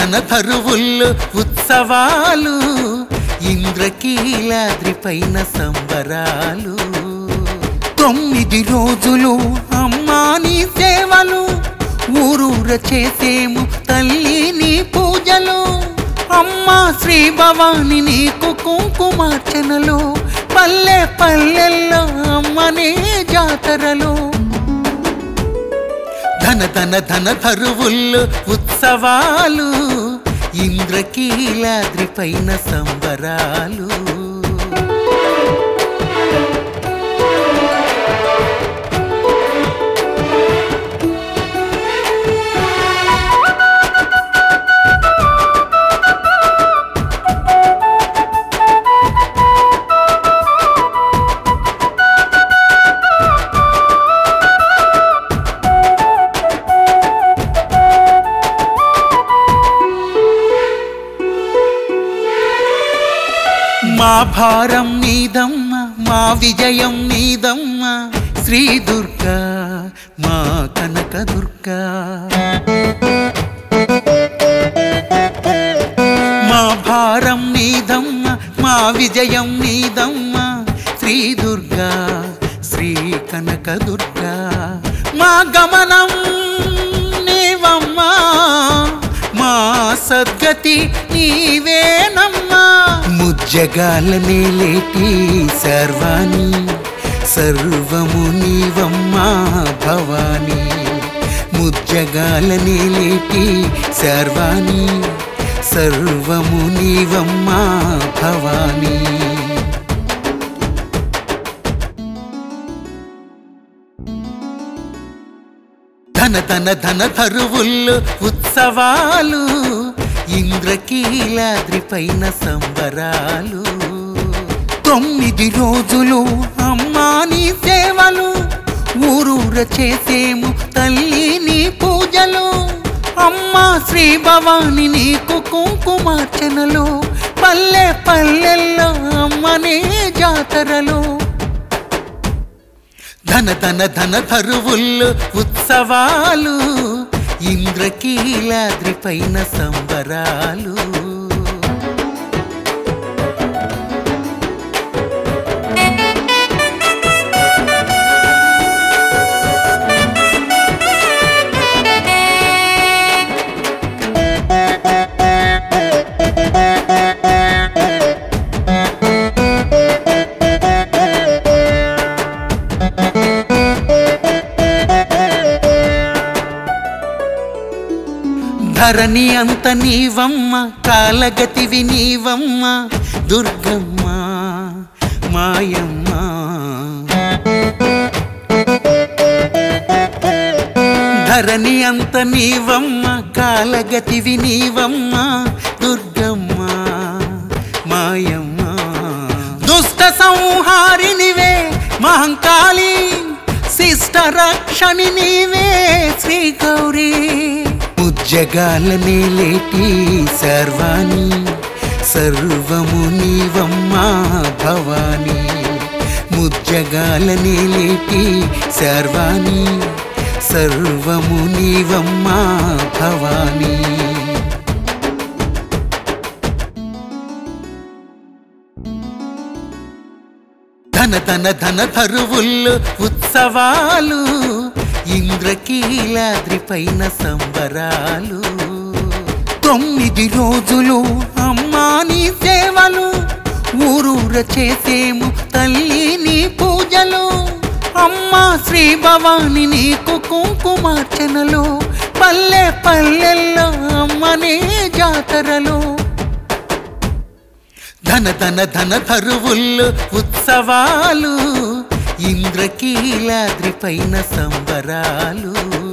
ధన ధరువుల్లో ఉత్సవాలు ఇంద్రకీలాద్రి పైన సంబరాలు తొమ్మిది రోజులు అమ్మా నీ సేవలు ఊరూర చేసేము తల్లి నీ పూజలు అమ్మా శ్రీ భవాని నీకు కుంకుమార్చనలు పల్లె పల్లెల్లో అమ్మనే జాతరలు ధన ధన ధన ధరువుల్లో ఉత్సవాలు ఇంద్రకీలాద్రి పైన సంబరాలు మా భారం నీదమ్మ మా విజయం నీదమ్మ శ్రీ దుర్గా మా కనక దుర్గా మా భారం నీదమ్మ మా విజయం నీదమ్మ శ్రీ దుర్గా శ్రీ కనక దుర్గా మా గమనం నీవమ్మా మా సద్గతి నీవేనమ్మా ముజ్జగాలనే లేటి సర్వాణి సర్వము నీవమ్మా భవాని ముజ్జగాలనే లేటి సర్వాణి సర్వము నీవమ్మా భవాని ధన ధన ధన ధరువుల్లో ఉత్సవాలు ఇంద్రకీలాద్రి పైన సంబరాలు తొమ్మిది రోజులు అమ్మా నీ సేవలు ఊరూర చేసేము తల్లి నీ పూజలు అమ్మా శ్రీ భవాని నీకు కుంకుమార్చనలు పల్లె పల్లెల్లో అమ్మనే జాతరలు ధన ధన ధన ధరువుల్లో ఉత్సవాలు ఇంద్రకీలాద్రి పైన సంబరాలు ధరణి అంత నీవమ్మ కాలగతివి నీవమ్మ దుర్గమ్మ మాయమ్మ ధరణి అంత నీవమ్మ కాలగతివి నీవమ్మ దుర్గమ్మ మాయమ్మ దుష్ట సంహారినివే మహంకాళి శిష్ట రక్షణి నీవే శ్రీ గౌరీ ఉజ్జగాలనే లేటి సర్వాణి సర్వము నీవమ్మా భవాని ముజ్జగాలనే లేటి సర్వాణి సర్వము నీవమ్మా భవాని ధన ధన ధన ధరువుల్లో ఉత్సవాలు ఇంద్రకీలాద్రి పైన సంబరాలు తొమ్మిది రోజులు అమ్మా నీ సేవలు ఊరూర చేసేము తల్లి నీ పూజలు అమ్మా శ్రీ భవాని నీకు కుంకుమార్చనలు పల్లె పల్లెల్లో అమ్మనే జాతరలు ధన ధన ధన ధరువుల్లో ఉత్సవాలు ఇంద్రకీలాద్రి పైన సంబరాలు